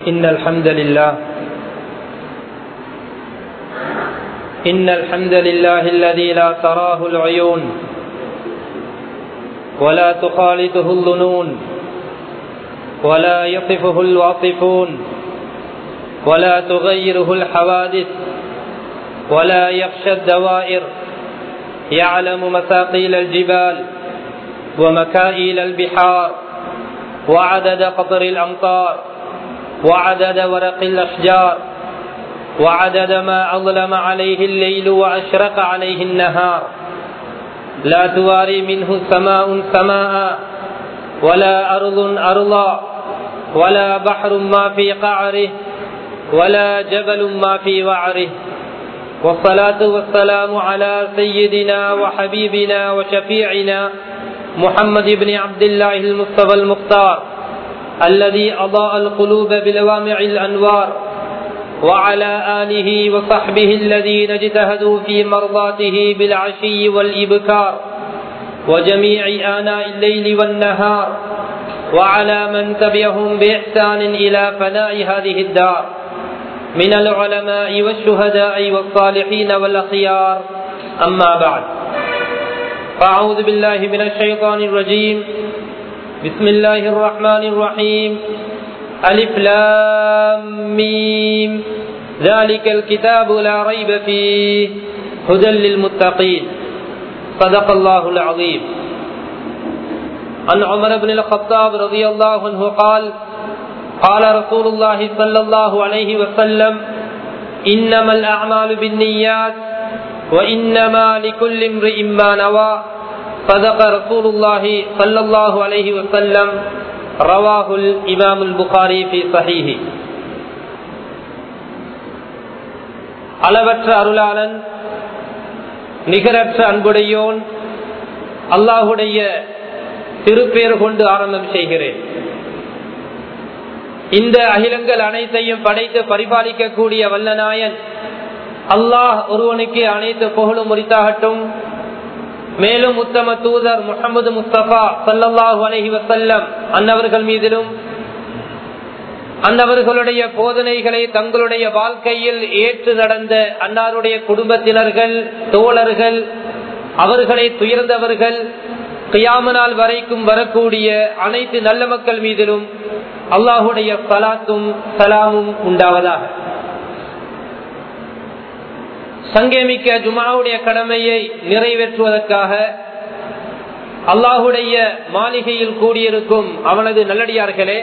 إن الحمد لله إن الحمد لله الذي لا تراه العيون ولا تخالطه الظنون ولا يصفه الواصفون ولا تغيره الحوادث ولا يخشى الدوائر يعلم مثاقيل الجبال ومكائل البحار وعدد قطر الأمطار وعدد ورق الأشجار وعدد ما أظلم عليه الليل وأشرق عليه النهار لا تواري منه سماء سماء ولا أرض أرضا ولا بحر ما في قعره ولا جبل ما في وعره والصلاة والسلام على سيدنا وحبيبنا وشفيعنا محمد بن عبد الله المصطفى المختار الذي أضاء القلوب بلوامع الأنوار وعلى آله وصحبه الذين اجتهدوا في مرضاته بالعشي والإبكار وجميع آناء الليل والنهار وعلى من تبعهم بإحسان إلى فناء هذه الدار من العلماء والشهداء والصالحين والأخيار أما بعد فأعوذ بالله من الشيطان الرجيم بسم الله الرحمن الرحيم ألف لام ميم ذلك الكتاب لا ريب فيه هدى للمتقين صدق الله العظيم عن عمر بن الخطاب رضي الله عنه قال قال رسول الله صلى الله عليه وسلم إنما الأعمال بالنيات وإنما لكل امرئ ما نوى صدق رسول الله صلى الله عليه وسلم رواه الإمام البخاري في صحيح அளவற்ற அருளாளன் நிகரற்ற அன்புடையோன் அல்லாஹுடைய திருப்பேர் கொண்டு ஆரம்பம் செய்கிறேன் இந்த அகிலங்கள் அனைத்தையும் படைத்து பரிபாலிக்கக்கூடிய வல்லநாயன் அல்லாஹ் ஒருவனுக்கு அனைத்து புகழும் முறித்தாகட்டும் மேலும் உத்தம தூதர் முகமது முஸ்தபா சல்லாஹூ அலஹி வசல்லம் அன்னவர்கள் மீதிலும் அன்னவர்களுடைய போதனைகளை தங்களுடைய வாழ்க்கையில் ஏற்று நடந்த அன்னாருடைய குடும்பத்தினர்கள் தோழர்கள் அவர்களை துயர்ந்தவர்கள் கியாமனால் வரைக்கும் வரக்கூடிய அனைத்து நல்ல மக்கள் மீதிலும் அல்லாஹுடைய சலாத்தும் சலாமும் உண்டாவதாக சங்கமிக்க ஜுமாவுடைய கடமையை நிறைவேற்றுவதற்காக அல்லாஹுடைய மாளிகையில் கூடியிருக்கும் அவனது நல்லடியார்களே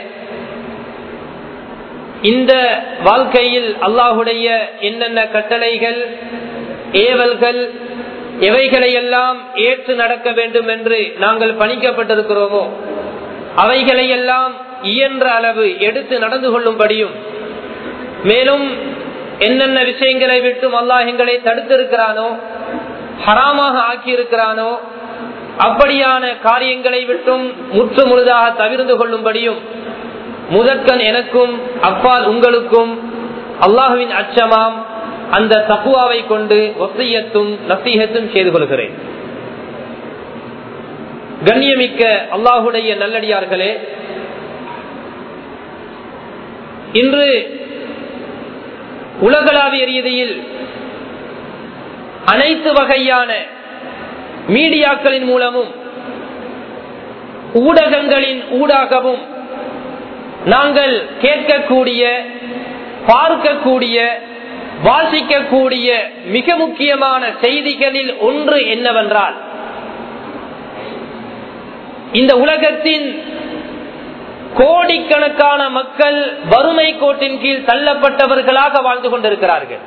இந்த வாழ்க்கையில் அல்லாஹுடைய என்னென்ன கட்டளைகள் ஏவல்கள் எவைகளையெல்லாம் ஏற்று நடக்க வேண்டும் என்று நாங்கள் பணிக்கப்பட்டிருக்கிறோமோ அவைகளையெல்லாம் இயன்ற அளவு எடுத்து நடந்து கொள்ளும்படியும் மேலும் என்னென்ன விஷயங்களை விட்டும் அல்லாஹ் எங்களை தடுத்திருக்கிறானோ ஹராமாக ஆக்கியிருக்கிறானோ அப்படியான காரியங்களை விட்டும் முற்று முழுதாக தவிர்ந்து கொள்ளும்படியும் முதற்கன் எனக்கும் அப்பால் உங்களுக்கும் அல்லாஹுவின் அச்சமாம் அந்த தக்குவாவை கொண்டு ஒத்தையத்தும் நசீகத்தும் செய்து கொள்கிறேன் கண்ணியமிக்க அல்லாஹுடைய நல்லடியார்களே இன்று உலகளாவிய ரீதியில் அனைத்து வகையான மீடியாக்களின் மூலமும் ஊடகங்களின் ஊடாகவும் நாங்கள் கேட்கக்கூடிய பார்க்கக்கூடிய வாசிக்கக்கூடிய மிக முக்கியமான செய்திகளில் ஒன்று என்னவென்றால் இந்த உலகத்தின் கோடிக்கணக்கான மக்கள் வறுமை கோட்டின் கீழ் தள்ளப்பட்டவர்களாக வாழ்ந்து கொண்டிருக்கிறார்கள்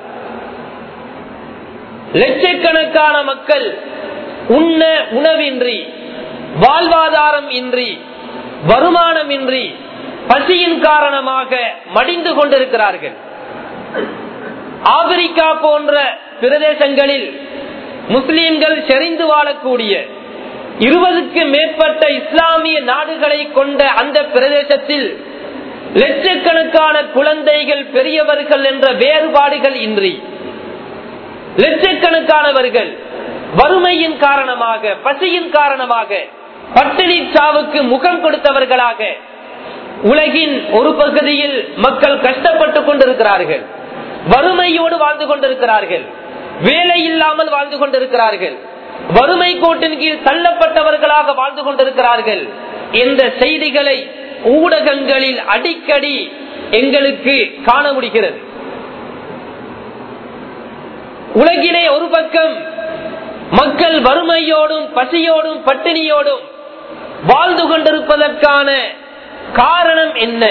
லட்சக்கணக்கான மக்கள் உண்ண உணவின்றி வாழ்வாதாரம் இன்றி வருமானம் இன்றி பசியின் காரணமாக மடிந்து கொண்டிருக்கிறார்கள் ஆப்பிரிக்கா போன்ற பிரதேசங்களில் முஸ்லீம்கள் செறிந்து வாழக்கூடிய இருபதுக்கு மேற்பட்ட இஸ்லாமிய நாடுகளை கொண்ட அந்த பிரதேசத்தில் லட்சக்கணக்கான குழந்தைகள் பெரியவர்கள் என்ற வேறுபாடுகள் இன்றி லட்சக்கணக்கானவர்கள் வறுமையின் காரணமாக பசியின் காரணமாக பட்டினி சாவுக்கு முகம் கொடுத்தவர்களாக உலகின் ஒரு பகுதியில் மக்கள் கஷ்டப்பட்டுக் கொண்டிருக்கிறார்கள் வறுமையோடு வாழ்ந்து கொண்டிருக்கிறார்கள் வேலை இல்லாமல் வாழ்ந்து கொண்டிருக்கிறார்கள் வறுமை கோட்டின் கீழ் தள்ளப்பட்டவர்களாக வாழ்ந்து கொண்டிருக்கிறார்கள் என்ற செய்திகளை ஊடகங்களில் அடிக்கடி எங்களுக்கு காண முடிகிறது உலகிலே ஒரு பக்கம் மக்கள் வறுமையோடும் பசியோடும் பட்டினியோடும் வாழ்ந்து கொண்டிருப்பதற்கான காரணம் என்ன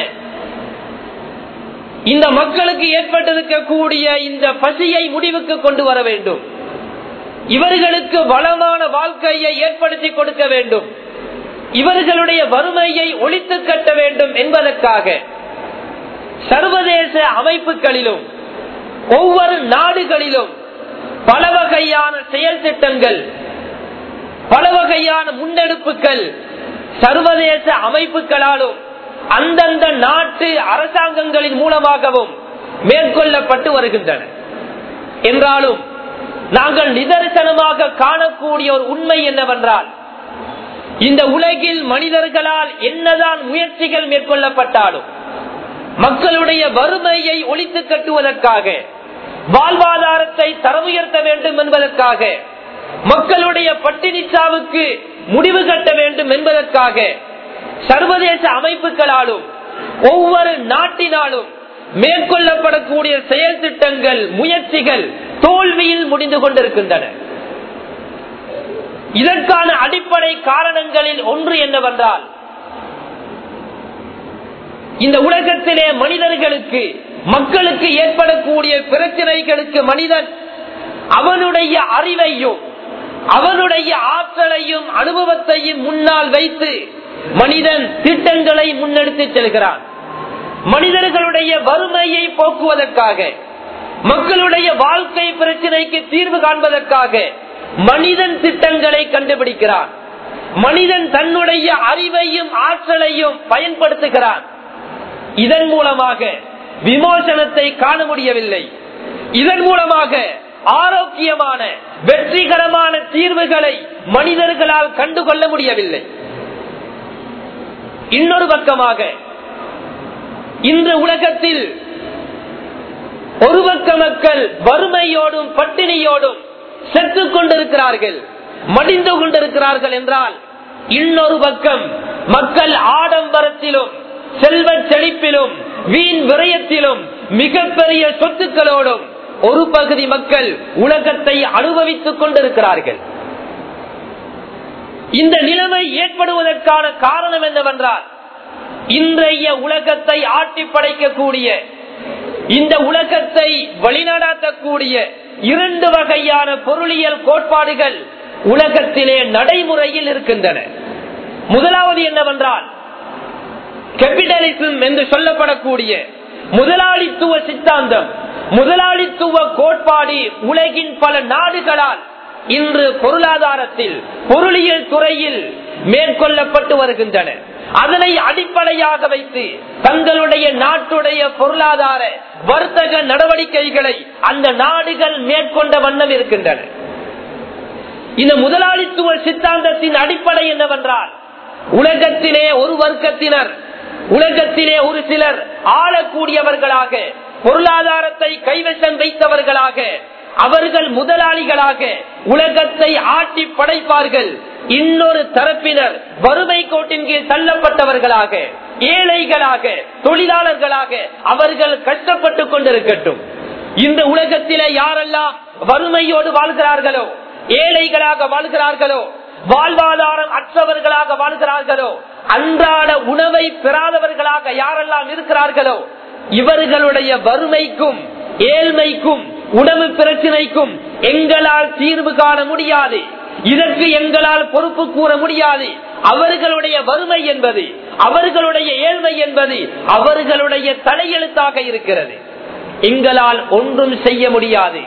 இந்த மக்களுக்கு ஏற்பட்டிருக்கக்கூடிய இந்த பசியை முடிவுக்கு கொண்டு வர வேண்டும் இவர்களுக்கு வளமான வாழ்க்கையை ஏற்படுத்தி கொடுக்க வேண்டும் இவர்களுடைய வறுமையை ஒழித்து கட்ட வேண்டும் என்பதற்காக சர்வதேச அமைப்புகளிலும் ஒவ்வொரு நாடுகளிலும் பல வகையான செயல் திட்டங்கள் பல வகையான முன்னெடுப்புகள் சர்வதேச அமைப்புகளாலும் அந்தந்த நாட்டு அரசாங்கங்களின் மூலமாகவும் மேற்கொள்ளப்பட்டு வருகின்றன என்றாலும் நாங்கள் நிதர்சனமாக காணக்கூடிய ஒரு உண்மை என்னவென்றால் இந்த உலகில் மனிதர்களால் என்னதான் முயற்சிகள் மேற்கொள்ளப்பட்டாலும் மக்களுடைய வறுமையை ஒழித்து கட்டுவதற்காக வாழ்வாதாரத்தை தரம் உயர்த்த வேண்டும் என்பதற்காக மக்களுடைய பட்டினிச்சாவுக்கு முடிவு கட்ட வேண்டும் என்பதற்காக சர்வதேச அமைப்புகளாலும் ஒவ்வொரு நாட்டினாலும் மேற்கொள்ளப்படக்கூடிய செயல் திட்டங்கள் முயற்சிகள் தோல்வியில் முடிந்து கொண்டிருக்கின்றன இதற்கான அடிப்படை காரணங்களில் ஒன்று என்னவென்றால் இந்த உலகத்திலே மனிதர்களுக்கு மக்களுக்கு ஏற்படக்கூடிய பிரச்சனைகளுக்கு மனிதன் அவனுடைய அறிவையும் அவனுடைய ஆற்றலையும் அனுபவத்தையும் முன்னால் வைத்து மனிதன் திட்டங்களை முன்னெடுத்து செல்கிறான் மனிதர்களுடைய வறுமையை போக்குவதற்காக மக்களுடைய வாழ்க்கை பிரச்சனைக்கு தீர்வு காண்பதற்காக மனிதன் திட்டங்களை கண்டுபிடிக்கிறான் மனிதன் தன்னுடைய அறிவையும் ஆற்றலையும் பயன்படுத்துகிறான் இதன் மூலமாக விமோசனத்தை காண முடியவில்லை இதன் மூலமாக ஆரோக்கியமான வெற்றிகரமான தீர்வுகளை மனிதர்களால் கண்டுகொள்ள முடியவில்லை இன்னொரு பக்கமாக இன்று உலகத்தில் ஒரு பக்க மக்கள் வறுமையோடும் பட்டினியோடும் செத்துக் கொண்டிருக்கிறார்கள் மடிந்து கொண்டிருக்கிறார்கள் என்றால் இன்னொரு பக்கம் மக்கள் ஆடம்பரத்திலும் செல்வ செழிப்பிலும் வீண் விரயத்திலும் மிகப்பெரிய சொத்துக்களோடும் ஒரு பகுதி மக்கள் உலகத்தை அனுபவித்துக் கொண்டிருக்கிறார்கள் இந்த நிலைமை ஏற்படுவதற்கான காரணம் என்னவென்றால் இன்றைய உலகத்தை ஆட்டி படைக்கக்கூடிய இந்த உலகத்தை வழிநடாத்தக்கூடிய இரண்டு வகையான பொருளியல் கோட்பாடுகள் உலகத்திலே நடைமுறையில் இருக்கின்றன முதலாவது என்னவென்றால் கேபிட்டலிசம் என்று சொல்லப்படக்கூடிய முதலாளித்துவ சித்தாந்தம் முதலாளித்துவ கோட்பாடு உலகின் பல நாடுகளால் இன்று பொருளாதாரத்தில் பொருளியல் துறையில் மேற்கொள்ளப்பட்டு வருகின்றன அதனை அடிப்படையாக வைத்து தங்களுடைய நாட்டுடைய பொருளாதார வர்த்தக நடவடிக்கைகளை அந்த நாடுகள் மேற்கொண்ட வண்ணம் இருக்கின்றன இந்த முதலாளித்துவ சித்தாந்தத்தின் அடிப்படை என்னவென்றால் உலகத்திலே ஒரு வர்க்கத்தினர் உலகத்திலே ஒரு சிலர் ஆளக்கூடியவர்களாக பொருளாதாரத்தை கைவசம் வைத்தவர்களாக அவர்கள் முதலாளிகளாக உலகத்தை ஆட்டி படைப்பார்கள் இன்னொரு தரப்பினர் வறுமை கோட்டின் கீழ் தள்ளப்பட்டவர்களாக ஏழைகளாக தொழிலாளர்களாக அவர்கள் கஷ்டப்பட்டுக் கொண்டிருக்கட்டும் இந்த உலகத்திலே யாரெல்லாம் வறுமையோடு வாழ்கிறார்களோ ஏழைகளாக வாழ்கிறார்களோ வாழ்வாதாரம் அற்றவர்களாக வாழ்கிறார்களோ அன்றாட உணவை பெறாதவர்களாக யாரெல்லாம் இருக்கிறார்களோ இவர்களுடைய வறுமைக்கும் ஏழ்மைக்கும் உணவு பிரச்சனைக்கும் எங்களால் தீர்வு காண முடியாது இதற்கு எங்களால் பொறுப்பு கூற முடியாது அவர்களுடைய வறுமை என்பது அவர்களுடைய ஏழ்மை என்பது அவர்களுடைய தலையெழுத்தாக இருக்கிறது எங்களால் ஒன்றும் செய்ய முடியாது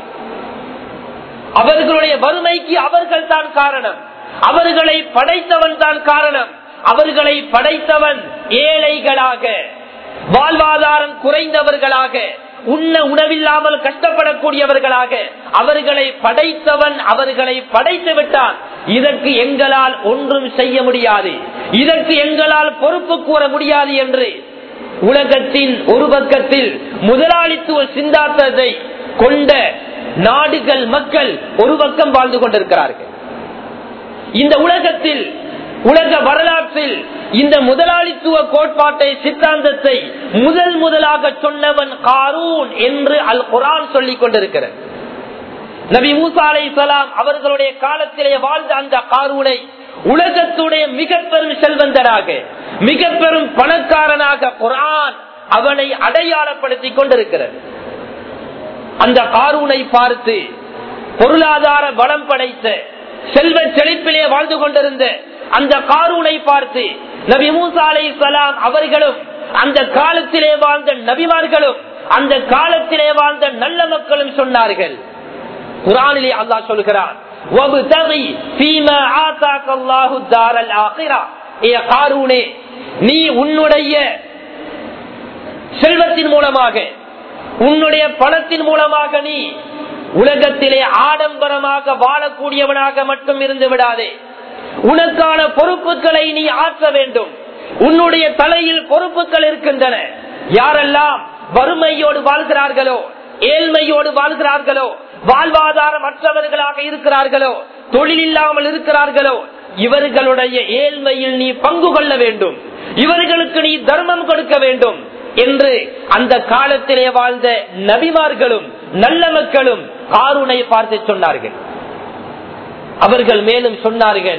அவர்களுடைய வறுமைக்கு அவர்கள் தான் காரணம் அவர்களை படைத்தவன் தான் காரணம் அவர்களை படைத்தவன் ஏழைகளாக வாழ்வாதாரம் குறைந்தவர்களாக உண்ண உணவில்லாமல் கஷ்டப்படக்கூடியவர்களாக அவர்களை படைத்தவன் அவர்களை படைத்து விட்டான் இதற்கு எங்களால் ஒன்றும் செய்ய முடியாது இதற்கு எங்களால் பொறுப்பு கூற முடியாது என்று உலகத்தின் ஒரு பக்கத்தில் முதலாளித்துவ சிந்தாந்தத்தை கொண்ட நாடுகள் மக்கள் ஒரு பக்கம் வாழ்ந்து கொண்டிருக்கிறார்கள் இந்த உலகத்தில் உலக வரலாற்றில் இந்த முதலாளித்துவ கோட்பாட்டை சித்தாந்தத்தை முதல் முதலாக சொன்னவன் காரூன் என்று அல் குரான் சொல்லிக் கொண்டிருக்கிறது நபி மூசா அலை சலாம் அவர்களுடைய காலத்திலே வாழ்ந்த அந்த காரூனை உலகத்துடைய மிக பெரும் செல்வந்தராக மிக பெரும் பணக்காரனாக குரான் அவனை அடையாளப்படுத்திக் கொண்டிருக்கிறது அந்த காரூனை பார்த்து பொருளாதார பலம் படைத்த செல்வ செழிப்பிலே வாழ்ந்து கொண்டிருந்த அந்த காரூனை பார்த்து நபி மூசா அலை சலாம் அவர்களும் அந்த காலத்திலே வாழ்ந்த நபிமார்களும் அந்த காலத்திலே வாழ்ந்த நல்ல மக்களும் சொன்னார்கள் குரானிலே அல்லாஹ் சொல்கிறான் நீ உன்னுடைய செல்வத்தின் மூலமாக உன்னுடைய பணத்தின் மூலமாக நீ உலகத்திலே ஆடம்பரமாக வாழக்கூடியவனாக மட்டும் இருந்து விடாதே உனக்கான பொறுப்புகளை நீ ஆற்ற வேண்டும் உன்னுடைய தலையில் பொறுப்புகள் இருக்கின்றன யாரெல்லாம் வறுமையோடு வாழ்கிறார்களோ ஏழ்மையோடு வாழ்கிறார்களோ வாழ்வாதாரம் மற்றவர்களாக இருக்கிறார்களோ தொழில் இல்லாமல் இருக்கிறார்களோ இவர்களுடைய ஏழ்மையில் நீ பங்கு கொள்ள வேண்டும் இவர்களுக்கு நீ தர்மம் கொடுக்க வேண்டும் என்று அந்த காலத்திலே வாழ்ந்த நபிமார்களும் நல்ல மக்களும் ஆருணை பார்த்து சொன்னார்கள் அவர்கள் மேலும் சொன்னார்கள்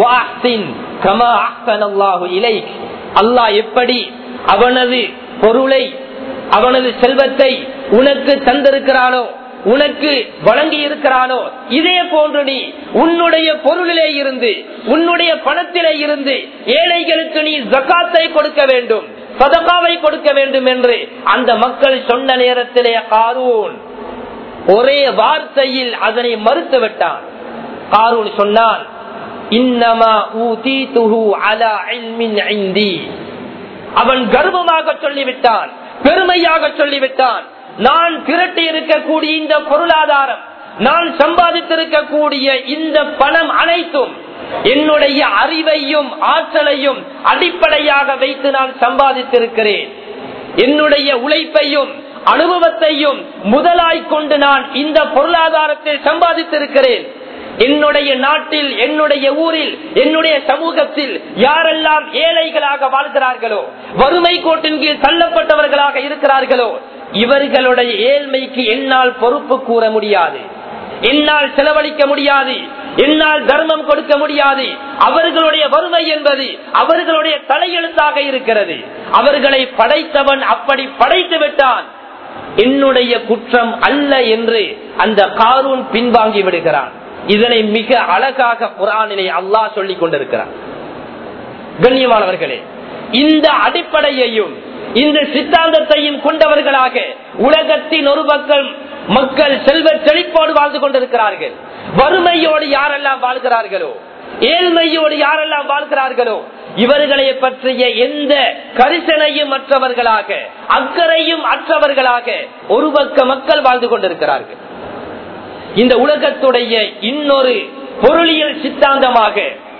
அல்லாஹ் எப்படி அவனது பொருளை அவனது செல்வத்தை உனக்கு தந்திருக்கிறானோ உனக்கு வழங்கி இருக்கிறானோ இதே போன்று நீ உன்னுடைய பொருளிலே இருந்து உன்னுடைய பணத்திலே இருந்து ஏழைகளுக்கு நீ ஜக்காத்தை கொடுக்க வேண்டும் சதகாவை கொடுக்க வேண்டும் என்று அந்த மக்கள் சொன்ன நேரத்திலே காரூன் ஒரே வார்த்தையில் அதனை மறுத்து விட்டான் காரூன் சொன்னான் இன்னமா ஊதீதுஹு அலா இல்மின் இந்தி அவன் கர்வமாக சொல்லிவிட்டான் பெருமையாக சொல்லிவிட்டான் நான் திரட்டி இருக்கக்கூடிய இந்த பொருளாதாரம் நான் சம்பாதித்திருக்கக்கூடிய இந்த பணம் அனைத்தும் என்னுடைய அறிவையும் ஆற்றலையும் அடிப்படையாக வைத்து நான் சம்பாதித்திருக்கிறேன் என்னுடைய உழைப்பையும் அனுபவத்தையும் முதலாய் கொண்டு நான் இந்த பொருளாதாரத்தை சம்பாதித்திருக்கிறேன் என்னுடைய நாட்டில் என்னுடைய ஊரில் என்னுடைய சமூகத்தில் யாரெல்லாம் ஏழைகளாக வாழ்கிறார்களோ வறுமை கோட்டின் கீழ் தள்ளப்பட்டவர்களாக இருக்கிறார்களோ இவர்களுடைய ஏழ்மைக்கு என்னால் பொறுப்பு கூற முடியாது என்னால் செலவழிக்க முடியாது என்னால் தர்மம் கொடுக்க முடியாது அவர்களுடைய வறுமை என்பது அவர்களுடைய தலையெழுத்தாக இருக்கிறது அவர்களை படைத்தவன் அப்படி படைத்து விட்டான் என்னுடைய குற்றம் அல்ல என்று அந்த காரூன் பின்வாங்கி விடுகிறான் இதனை மிக அழகாக குரானிலே அல்லாஹ் சொல்லிக் கொண்டிருக்கிறார் கண்ணியமானவர்களே இந்த அடிப்படையையும் இந்த சித்தாந்தத்தையும் கொண்டவர்களாக உலகத்தின் ஒரு பக்கம் மக்கள் செல்வ செழிப்போடு வாழ்ந்து கொண்டிருக்கிறார்கள் வறுமையோடு யாரெல்லாம் வாழ்கிறார்களோ ஏழ்மையோடு யாரெல்லாம் வாழ்கிறார்களோ இவர்களை பற்றிய எந்த கரிசனையும் அற்றவர்களாக அக்கறையும் அற்றவர்களாக ஒரு பக்க மக்கள் வாழ்ந்து கொண்டிருக்கிறார்கள் இந்த உலகத்துடைய இன்னொரு பொருளியல் சித்தாந்தமாக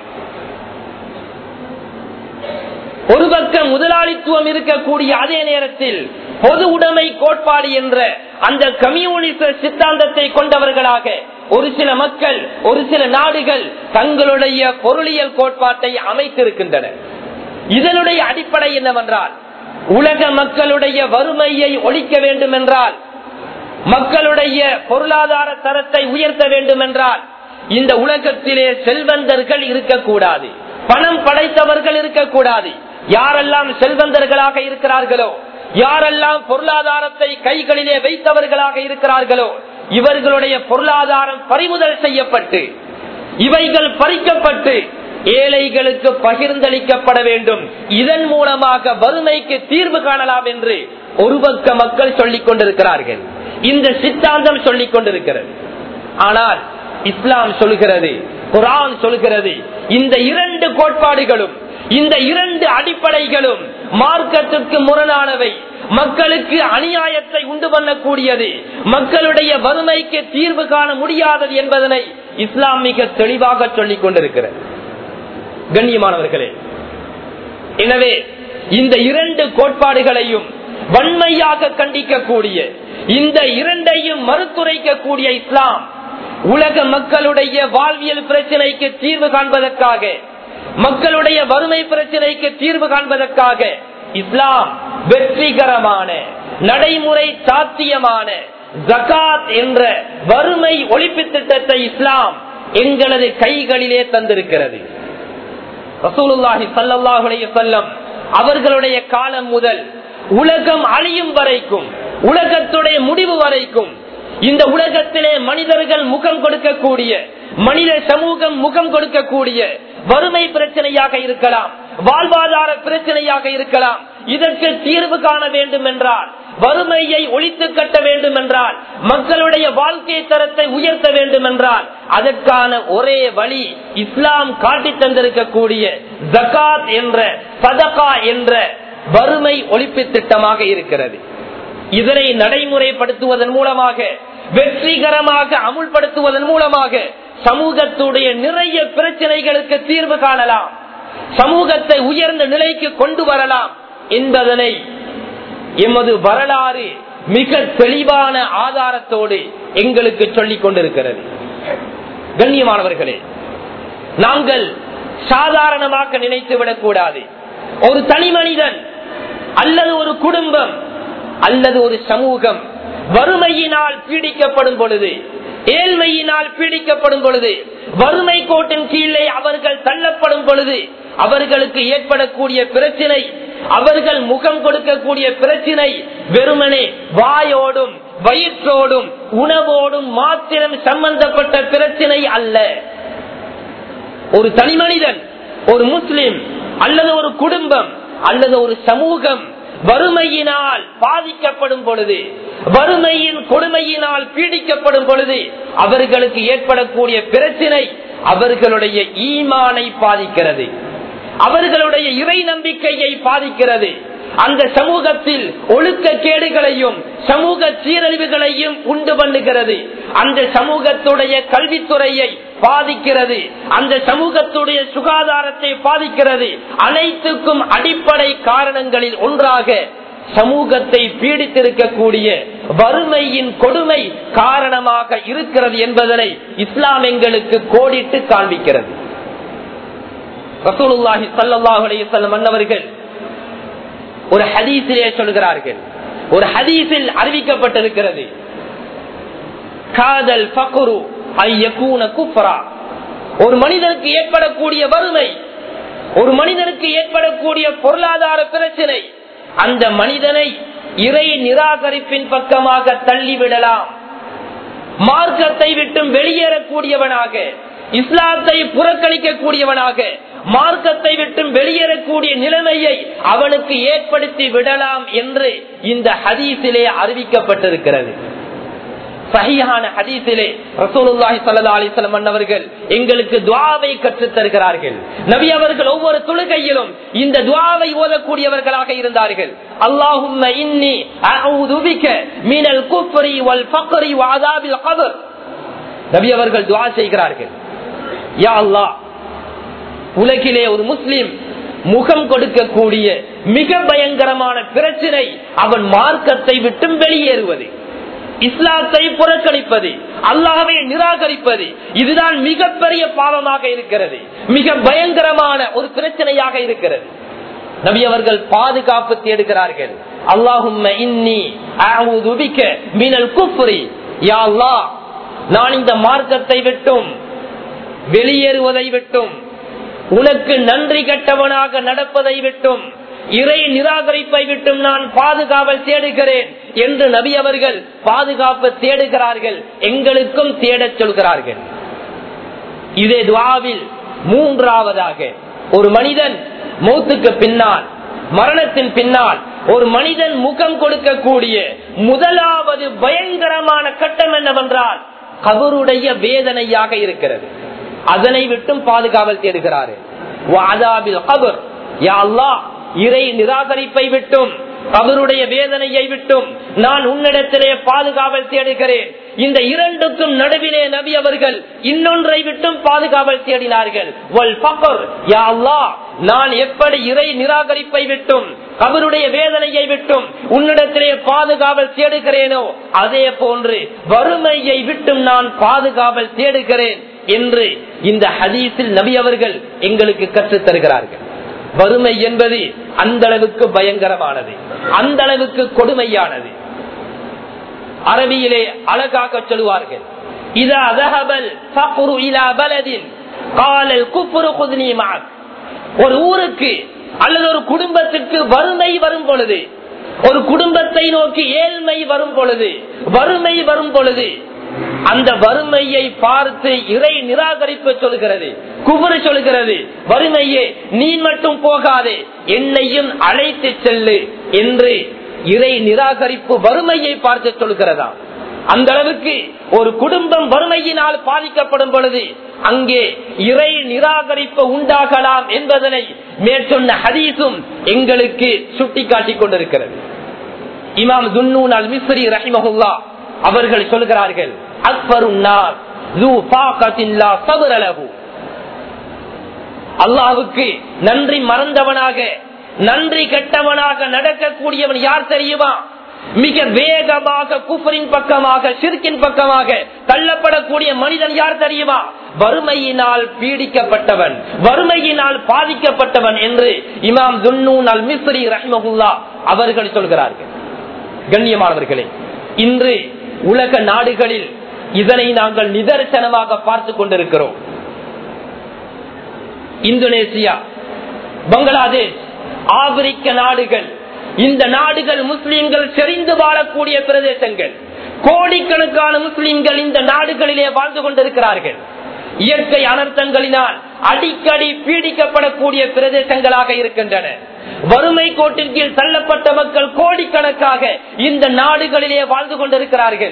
ஒரு பக்கம் முதலாளித்துவம் இருக்கக்கூடிய அதே நேரத்தில் பொது உடைமை கோட்பாடு என்ற அந்த கம்யூனிச சித்தாந்தத்தை கொண்டவர்களாக ஒரு சில மக்கள் ஒரு சில நாடுகள் தங்களுடைய பொருளியல் கோட்பாட்டை அமைத்திருக்கின்றன இதனுடைய அடிப்படை என்னவென்றால் உலக மக்களுடைய வறுமையை ஒழிக்க வேண்டும் என்றால் மக்களுடைய பொருளாதார தரத்தை உயர்த்த வேண்டும் என்றால் இந்த உலகத்திலே செல்வந்தர்கள் இருக்கக்கூடாது பணம் படைத்தவர்கள் இருக்கக்கூடாது யாரெல்லாம் செல்வந்தர்களாக இருக்கிறார்களோ யாரெல்லாம் பொருளாதாரத்தை கைகளிலே வைத்தவர்களாக இருக்கிறார்களோ இவர்களுடைய பொருளாதாரம் பறிமுதல் செய்யப்பட்டு இவைகள் பறிக்கப்பட்டு ஏழைகளுக்கு பகிர்ந்தளிக்கப்பட வேண்டும் இதன் மூலமாக வறுமைக்கு தீர்வு காணலாம் என்று ஒரு பக்க மக்கள் சொல்லிக் கொண்டிருக்கிறார்கள் இந்த சித்தாந்தம் சொல்லிக் கொண்டிருக்கிறது ஆனால் இஸ்லாம் சொல்கிறது குரான் சொல்கிறது இந்த இரண்டு கோட்பாடுகளும் இந்த இரண்டு அடிப்படைகளும் மார்க்கத்திற்கு முரணானவை மக்களுக்கு அநியாயத்தை உண்டு பண்ணக்கூடியது மக்களுடைய வறுமைக்கு தீர்வு காண முடியாதது என்பதனை இஸ்லாம் மிக தெளிவாக சொல்லிக் கொண்டிருக்கிறது கண்ணியமானவர்களே எனவே இந்த இரண்டு கோட்பாடுகளையும் வன்மையாக கண்டிக்கக்கூடிய இந்த இரண்டையும் மறுத்துரைக்கக்கூடிய இஸ்லாம் உலக மக்களுடைய வாழ்வியல் பிரச்சனைக்கு தீர்வு காண்பதற்காக மக்களுடைய வறுமை பிரச்சனைக்கு தீர்வு காண்பதற்காக இஸ்லாம் வெற்றிகரமான நடைமுறை சாத்தியமான ஜகாத் என்ற வறுமை ஒழிப்பு திட்டத்தை இஸ்லாம் எங்களது கைகளிலே தந்திருக்கிறது ரசூலுல்லாஹி ஸல்லல்லாஹு அலைஹி வஸல்லம் அவர்களுடைய காலம் முதல் உலகம் அழியும் வரைக்கும் உலகத்துடைய முடிவு வரைக்கும் இந்த உலகத்திலே மனிதர்கள் முகம் கொடுக்கக்கூடிய மனித சமூகம் முகம் கொடுக்கக்கூடிய வறுமை பிரச்சனையாக இருக்கலாம் வாழ்வாதார பிரச்சனையாக இருக்கலாம் இதற்கு தீர்வு காண வேண்டும் என்றால் வறுமையை ஒழித்து கட்ட வேண்டும் என்றால் மக்களுடைய வாழ்க்கை தரத்தை உயர்த்த வேண்டும் என்றால் அதற்கான ஒரே வழி இஸ்லாம் காட்டி தந்திருக்கக்கூடிய ஜகாத் என்ற சதகா என்ற வறுமை ஒழிப்பு திட்டமாக இருக்கிறது இதனை நடைமுறைப்படுத்துவதன் மூலமாக வெற்றிகரமாக அமுல்படுத்துவதன் மூலமாக சமூகத்துடைய நிறைய பிரச்சனைகளுக்கு தீர்வு காணலாம் சமூகத்தை உயர்ந்த நிலைக்கு கொண்டு வரலாம் என்பதனை எமது வரலாறு மிக தெளிவான ஆதாரத்தோடு எங்களுக்கு சொல்லிக் கொண்டிருக்கிறது கண்ணியமானவர்களே நாங்கள் சாதாரணமாக நினைத்து விடக்கூடாது ஒரு தனி மனிதன் அல்லது ஒரு குடும்பம் அல்லது ஒரு சமூகம் வறுமையினால் பீடிக்கப்படும் பொழுது ஏழ்மையினால் பீடிக்கப்படும் பொழுது வறுமை கோட்டின் கீழே அவர்கள் தள்ளப்படும் பொழுது அவர்களுக்கு ஏற்படக்கூடிய பிரச்சினை அவர்கள் முகம் கொடுக்கக்கூடிய பிரச்சினை வெறுமனே வாயோடும் வயிற்றோடும் உணவோடும் மாத்திரம் சம்பந்தப்பட்ட பிரச்சினை அல்ல ஒரு தனி மனிதன் ஒரு முஸ்லிம் அல்லது ஒரு குடும்பம் அல்லது ஒரு சமூகம் வறுமையினால் பாதிக்கப்படும் பொழுது வறுமையின் கொடுமையினால் பீடிக்கப்படும் பொழுது அவர்களுக்கு ஏற்படக்கூடிய பிரச்சினை அவர்களுடைய ஈமானை பாதிக்கிறது அவர்களுடைய இறை நம்பிக்கையை பாதிக்கிறது அந்த சமூகத்தில் ஒழுக்க கேடுகளையும் சமூக சீரழிவுகளையும் உண்டு பண்ணுகிறது அந்த சமூகத்துடைய கல்வித்துறையை பாதிக்கிறது அந்த சமூகத்துடைய சுகாதாரத்தை பாதிக்கிறது அனைத்துக்கும் அடிப்படை காரணங்களில் ஒன்றாக சமூகத்தை பீடித்திருக்கக்கூடிய வறுமையின் கொடுமை காரணமாக இருக்கிறது என்பதனை இஸ்லாம் எங்களுக்கு கோடிட்டு காண்பிக்கிறது ரசூலுல்லாஹி ஸல்லல்லாஹு அலைஹி வஸல்லம் அன்னவர்கள் ஒரு ஹதீஸிலே சொல்கிறார்கள் ஒரு ஹதீஸில் அறிவிக்கப்பட்டிருக்கிறது காதல் ஃபக்ரு ஐயக்கூன குஃப்ரா ஒரு மனிதனுக்கு ஏற்படக்கூடிய வறுமை ஒரு மனிதனுக்கு ஏற்படக்கூடிய பொருளாதார பிரச்சனை அந்த மனிதனை இறை நிராகரிப்பின் பக்கமாக தள்ளிவிடலாம் மார்க்கத்தை விட்டும் வெளியேறக்கூடியவனாக இஸ்லாத்தை புறக்கணிக்கக்கூடியவனாக மார்க்கத்தை விட்டும் வெளியேறக்கூடிய நிலைமையை அவனுக்கு ஏற்படுத்தி விடலாம் என்று இந்த ஹதீஸிலே அறிவிக்கப்பட்டிருக்கிறது சஹியான ஹதீஸிலே ரசூலுல்லாஹி ஸல்லல்லாஹு அலைஹி வஸல்லம் அன்னவர்கள் எங்களுக்கு துஆவை கற்றுத் தருகிறார்கள் நபி அவர்கள் ஒவ்வொரு தொழுகையிலும் இந்த துஆவை ஓதக்கூடியவர்களாக இருந்தார்கள் அல்லாஹும்ம இன்னி அஊது பிக மினல் குஃப்ரி வல் ஃபக்ரி வ அஸாபில் கப்ர் நபி அவர்கள் துஆ செய்கிறார்கள் யா அல்லாஹ் உலகிலே ஒரு முஸ்லிம் முகம் கொடுக்கக்கூடிய மிக பயங்கரமான பிரச்சனை அவன் மார்க்கத்தை விட்டும் வெளியேறுவது இஸ்லாத்தை புறக்கணிப்பது அல்லாஹவை நிராகரிப்பது இதுதான் மிகப்பெரிய பாவமாக இருக்கிறது மிக பயங்கரமான ஒரு பிரச்சனையாக இருக்கிறது நபி அவர்கள் பாதுகாப்பு தேடுகிறார்கள் அல்லாஹும் இன்னி அஊது பிக மினல் குஃப்ரி யா அல்லாஹ் நான் இந்த மார்க்கத்தை விட்டும் வெளியேறுவதை விட்டும் உனக்கு நன்றி கட்டவனாக நடப்பதை விட்டும் இறை நிராகரிப்பை விட்டும் நான் பாதுகாவல் தேடுகிறேன் என்று நபி அவர்கள் பாதுகாப்பு தேடுகிறார்கள் எங்களுக்கும் தேடச் சொல்கிறார்கள் இதே துவாவில் மூன்றாவதாக ஒரு மனிதன் மௌத்துக்கு பின்னால் மரணத்தின் பின்னால் ஒரு மனிதன் முகம் கொடுக்கக்கூடிய முதலாவது பயங்கரமான கட்டம் என்னவென்றால் கபருடைய வேதனையாக இருக்கிறது அதனை விட்டும் பாதுகாவல் தேடுகிறாரு கபர் இறை நிராகரிப்பை விட்டும் அவருடைய வேதனையை விட்டும் நான் உன்னிடத்திலே பாதுகாவல் தேடுகிறேன் இந்த இரண்டுக்கும் நடுவிலே நபி அவர்கள் இன்னொன்றை விட்டும் பாதுகாவல் தேடினார்கள் நான் எப்படி இறை நிராகரிப்பை விட்டும் அவருடைய வேதனையை விட்டும் உன்னிடத்திலே பாதுகாவல் தேடுகிறேனோ அதே போன்று வறுமையை விட்டும் நான் பாதுகாவல் தேடுகிறேன் என்று இந்த ஹதீஸில் நபி அவர்கள் எங்களுக்கு கற்றுத் தருகிறார்கள் வறுமை என்பது அந்த அளவுக்கு பயங்கரமானது அந்த அளவுக்கு கொடுமையானது அரபியிலே அழகாக சொல்லுவார்கள் இதா தஹபல் ஃபக்ரு இலா பலதின் காலல் குஃப்ரு குத்னி மஅக் ஒரு ஊருக்கு அல்லது ஒரு குடும்பத்திற்கு வறுமை வரும் பொழுது ஒரு குடும்பத்தை நோக்கி ஏழ்மை வரும் பொழுது வறுமை வரும் பொழுது அந்த வறுமையை பார்த்து இறை நிராகரிப்பு சொல்கிறது குபுறு சொல்கிறது வறுமையே நீ மட்டும் போகாதே என்னையும் அழைத்து செல்லு என்று இறை நிராகரிப்பு வறுமையை பார்த்து சொல்கிறதா அந்த அளவுக்கு ஒரு குடும்பம் வறுமையினால் பாதிக்கப்படும் பொழுது அங்கே இறை நிராகரிப்பு உண்டாகலாம் என்பதனை மேற்சொன்ன ஹதீஸும் எங்களுக்கு சுட்டிக்காட்டிக் கொண்டிருக்கிறது இமாம் துன்னூன் அல் மிஸ்ரி ரஹிமஹுல்லா அவர்கள் சொல்கிறார்கள் அக்பருன்னார் அல்லாவுக்கு நன்றி மறந்தவனாக நன்றி கெட்டவனாக நடக்கக்கூடியவன் யார் தெரியுமா மிக வேகமாக குஃபரின் பக்கமாக சிறுக்கின் பக்கமாக தள்ளப்படக்கூடிய மனிதன் யார் தெரியுமா வறுமையினால் பீடிக்கப்பட்டவன் வறுமையினால் பாதிக்கப்பட்டவன் என்று இமாம் துன்னூன் அல் மிஸ்ரி ரஹ்மகுல்லா அவர்கள் சொல்கிறார்கள் கண்ணியமானவர்களே இன்று உலக நாடுகளில் இதனை நாங்கள் நிதர்சனமாக பார்த்து கொண்டிருக்கிறோம் இந்தோனேசியா பங்களாதேஷ் ஆப்பிரிக்க நாடுகள் இந்த நாடுகள் முஸ்லிம்கள் செறிந்து வாழக்கூடிய பிரதேசங்கள் கோடிக்கணக்கான முஸ்லிம்கள் இந்த நாடுகளிலே வாழ்ந்து கொண்டிருக்கிறார்கள் இயற்கை அனர்த்தங்களினால் அடிக்கடி பீடிக்கப்படக்கூடிய பிரதேசங்களாக இருக்கின்றன வறுமை கோட்டின் கீழ் தள்ளப்பட்ட மக்கள் கோடிக்கணக்காக இந்த நாடுகளிலே வாழ்ந்து கொண்டிருக்கிறார்கள்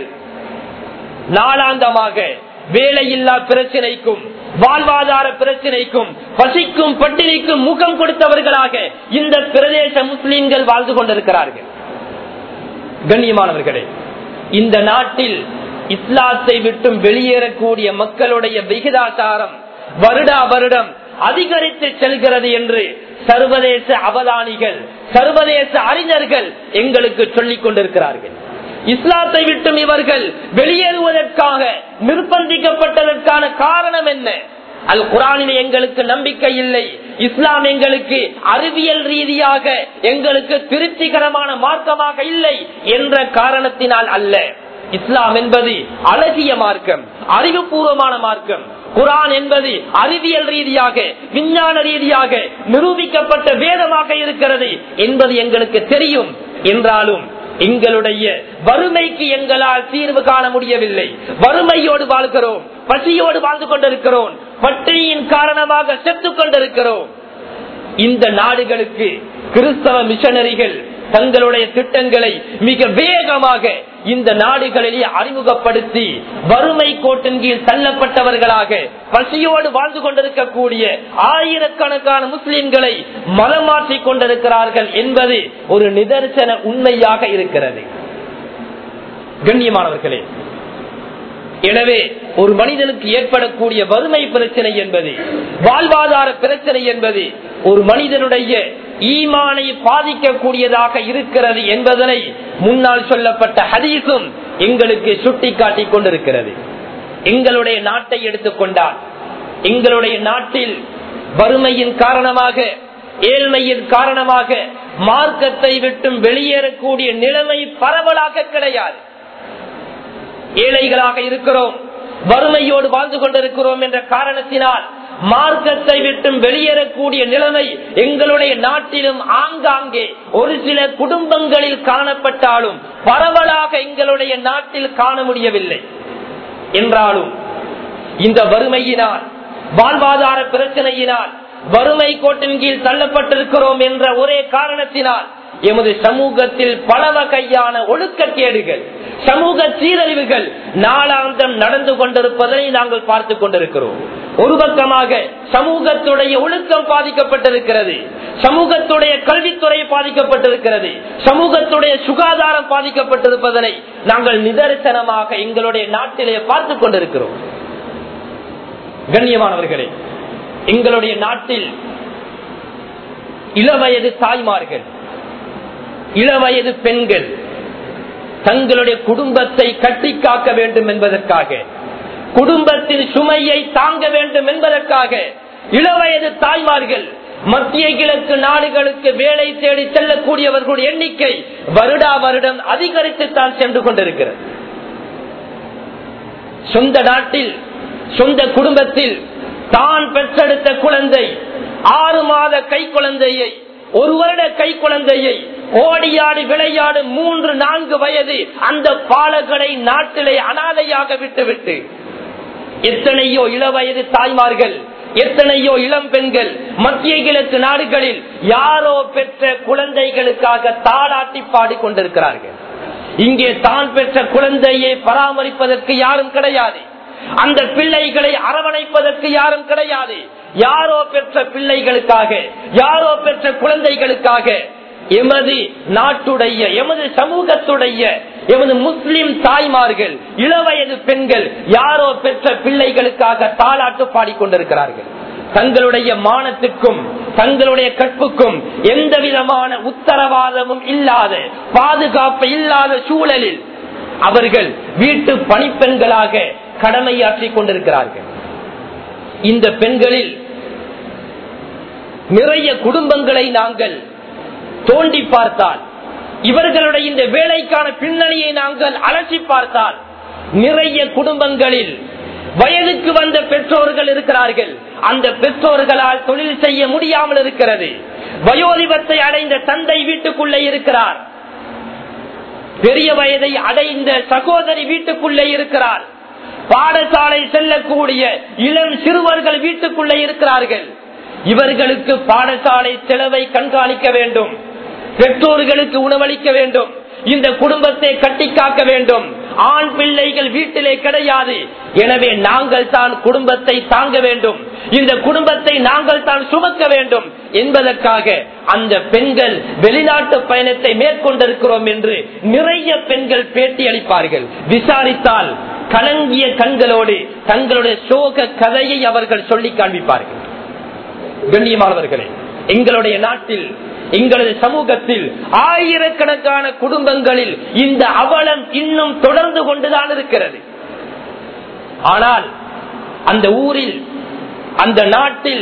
நாளாந்தமாக வேலையில்லா பிரச்சனைக்கும் வாழ்வாதார பிரச்சனைக்கும் பசிக்கும் பட்டினிக்கும் முகம் கொடுத்தவர்களாக இந்த பிரதேச முஸ்லிம்கள் வாழ்ந்து கொண்டிருக்கிறார்கள் கண்ணியமானவர்களே இந்த நாட்டில் இஸ்லாத்தை விட்டும் வெளியேறக்கூடிய மக்களுடைய விகிதாச்சாரம் வருடா வருடம் அதிகரித்து செல்கிறது என்று சர்வதேச அவதானிகள் சர்வதேச அறிஞர்கள் எங்களுக்கு சொல்லிக் கொண்டிருக்கிறார்கள் இஸ்லாத்தை விட்டும் இவர்கள் வெளியேறுவதற்காக நிர்பந்திக்கப்பட்டதற்கான காரணம் என்ன அல் குரானில் எங்களுக்கு நம்பிக்கை இல்லை இஸ்லாம் எங்களுக்கு அறிவியல் ரீதியாக எங்களுக்கு திருப்திகரமான மார்க்கமாக இல்லை என்ற காரணத்தினால் அல்ல இஸ்லாம் என்பது அழகிய மார்க்கம் அறிவுபூர்வமான மார்க்கம் குரான் என்பது அறிவியல் ரீதியாக விஞ்ஞான ரீதியாக நிரூபிக்கப்பட்ட வேதமாக இருக்கிறது என்பது எங்களுக்கு தெரியும் என்றாலும் எங்களுடைய வறுமைக்கு எங்களால் தீர்வு காண முடியவில்லை வறுமையோடு வாழ்கிறோம் பசியோடு வாழ்ந்து கொண்டிருக்கிறோம் பட்டினியின் காரணமாக செத்துக் கொண்டிருக்கிறோம் இந்த நாடுகளுக்கு கிறிஸ்தவ மிஷனரிகள் தங்களுடைய திட்டங்களை மிக வேகமாக இந்த நாடுகளிலே அறிமுகப்படுத்தி வறுமை கோட்டின் கீழ் தள்ளப்பட்டவர்களாக பசியோடு வாழ்ந்து கொண்டிருக்கக்கூடிய ஆயிரக்கணக்கான முஸ்லிம்களை மதம் மாற்றிக் கொண்டிருக்கிறார்கள் என்பது ஒரு நிதர்சன உண்மையாக இருக்கிறது கண்ணியமானவர்களே எனவே ஒரு மனிதனுக்கு ஏற்படக்கூடிய வறுமை பிரச்சனை என்பது வாழ்வாதார பிரச்சனை என்பது ஒரு மனிதனுடைய ஈமானை பாதிக்கக்கூடியதாக இருக்கிறது என்பதனை முன்னால் சொல்லப்பட்ட ஹதீஸும் எங்களுக்கு சுட்டி காட்டிக் கொண்டிருக்கிறது எங்களுடைய நாட்டை எடுத்துக்கொண்டால் எங்களுடைய நாட்டில் வறுமையின் காரணமாக ஏழ்மையின் காரணமாக மார்க்கத்தை விட்டும் வெளியேறக்கூடிய நிலைமை பரவலாக கிடையாது ஏழைகளாக இருக்கிறோம் வறுமையோடு வாழ்ந்து கொண்டிருக்கிறோம் என்ற காரணத்தினால் மார்க்கத்தை விட்டும் வெளியேறக்கூடிய நிலைமை எங்களுடைய நாட்டிலும் ஆங்காங்கே ஒரு சில குடும்பங்களில் காணப்பட்டாலும் பரவலாக எங்களுடைய நாட்டில் காண முடியவில்லை என்றாலும் இந்த வறுமையினால் வாழ்வாதார பிரச்சனையினால் வறுமை கோட்டின் கீழ் தள்ளப்பட்டிருக்கிறோம் என்ற ஒரே காரணத்தினால் எமது சமூகத்தில் பல வகையான ஒழுக்கக்கேடுகள் சமூக சீரழிவுகள் நாளாந்தம் நடந்து கொண்டிருப்பதை நாங்கள் பார்த்து கொண்டிருக்கிறோம் ஒரு பக்கமாக சமூகத்துடைய ஒழுக்கம் பாதிக்கப்பட்டிருக்கிறது சமூகத்துடைய கல்வித்துறை பாதிக்கப்பட்டிருக்கிறது சமூகத்துடைய சுகாதாரம் பாதிக்கப்பட்டிருப்பதனை நாங்கள் நிதர்சனமாக எங்களுடைய நாட்டிலே பார்த்து கொண்டிருக்கிறோம் கண்ணியமானவர்களே எங்களுடைய நாட்டில் இளவயது தாய்மார்கள் இளவயது பெண்கள் தங்களுடைய குடும்பத்தை கட்டி காக்க வேண்டும் என்பதற்காக குடும்பத்தின் சுமையை தாங்க வேண்டும் என்பதற்காக இளவயது தாய்மார்கள் மத்திய கிழக்கு நாடுகளுக்கு வேலை தேடி செல்லக்கூடியவர்களுடைய எண்ணிக்கை வருடா வருடம் அதிகரித்து தான் சென்று கொண்டிருக்கிறது சொந்த நாட்டில் சொந்த குடும்பத்தில் தான் பெற்றெடுத்த குழந்தை ஆறு மாத கை குழந்தையை ஒரு வருட கை குழந்தையை ஓடியாடி விளையாடு மூன்று நான்கு வயது அந்த பாலகனை நாட்டிலே அனாதையாக விட்டுவிட்டு எத்தனையோ இளவயது தாய்மார்கள் எத்தனையோ இளம் பெண்கள் மத்திய கிழக்கு நாடுகளில் யாரோ பெற்ற குழந்தைகளுக்காக தாளாட்டி பாடிக்கொண்டிருக்கிறார்கள் இங்கே தான் பெற்ற குழந்தையை பராமரிப்பதற்கு யாரும் கிடையாது அந்த பிள்ளைகளை அரவணைப்பதற்கு யாரும் கிடையாது யாரோ பெற்ற பிள்ளைகளுக்காக யாரோ பெற்ற குழந்தைகளுக்காக எமது நாட்டுடைய எமது சமூகத்துடைய எமது முஸ்லிம் தாய்மார்கள் இளவயது பெண்கள் யாரோ பெற்ற பிள்ளைகளுக்காக தாளாட்டு பாடிக்கொண்டிருக்கிறார்கள் தங்களுடைய மானத்துக்கும் தங்களுடைய கற்புக்கும் எந்த விதமான உத்தரவாதமும் இல்லாத பாதுகாப்பு இல்லாத சூழலில் அவர்கள் வீட்டு பணிப்பெண்களாக கடமையாற்றிக் கொண்டிருக்கிறார்கள் இந்த பெண்களில் நிறைய குடும்பங்களை நாங்கள் தோண்டி பார்த்தால் இவர்களுடைய இந்த வேலைக்கான பின்னணியை நாங்கள் அலசி பார்த்தால் நிறைய குடும்பங்களில் வயதுக்கு வந்த பெற்றோர்கள் இருக்கிறார்கள் அந்த பெற்றோர்களால் தொழில் செய்ய முடியாமல் இருக்கிறது வயோதிபத்தை அடைந்த தந்தை வீட்டுக்குள்ளே இருக்கிறார் பெரிய வயதை அடைந்த சகோதரி வீட்டுக்குள்ளே இருக்கிறார் பாடசாலை செல்லக்கூடிய இளம் சிறுவர்கள் வீட்டுக்குள்ளே இருக்கிறார்கள் இவர்களுக்கு பாடசாலை செலவை கண்காணிக்க வேண்டும் பெற்றோர்களுக்கு உணவளிக்க வேண்டும் இந்த குடும்பத்தை கட்டி காக்க வேண்டும் ஆண் பிள்ளைகள் வீட்டிலே கிடையாது எனவே நாங்கள் தான் குடும்பத்தை தாங்க வேண்டும் இந்த குடும்பத்தை நாங்கள் தான் சுமக்க வேண்டும் என்பதற்காக அந்த பெண்கள் வெளிநாட்டு பயணத்தை மேற்கொண்டிருக்கிறோம் என்று நிறைய பெண்கள் பேட்டி அளிப்பார்கள் விசாரித்தால் கலங்கிய கண்களோடு தங்களுடைய சோக கதையை அவர்கள் சொல்லி காண்பிப்பார்கள் கண்ணியமானவர்களே எங்களுடைய நாட்டில் எங்களது சமூகத்தில் ஆயிரக்கணக்கான குடும்பங்களில் இந்த அவலம் இன்னும் தொடர்ந்து கொண்டுதான் இருக்கிறது ஆனால் அந்த ஊரில் அந்த நாட்டில்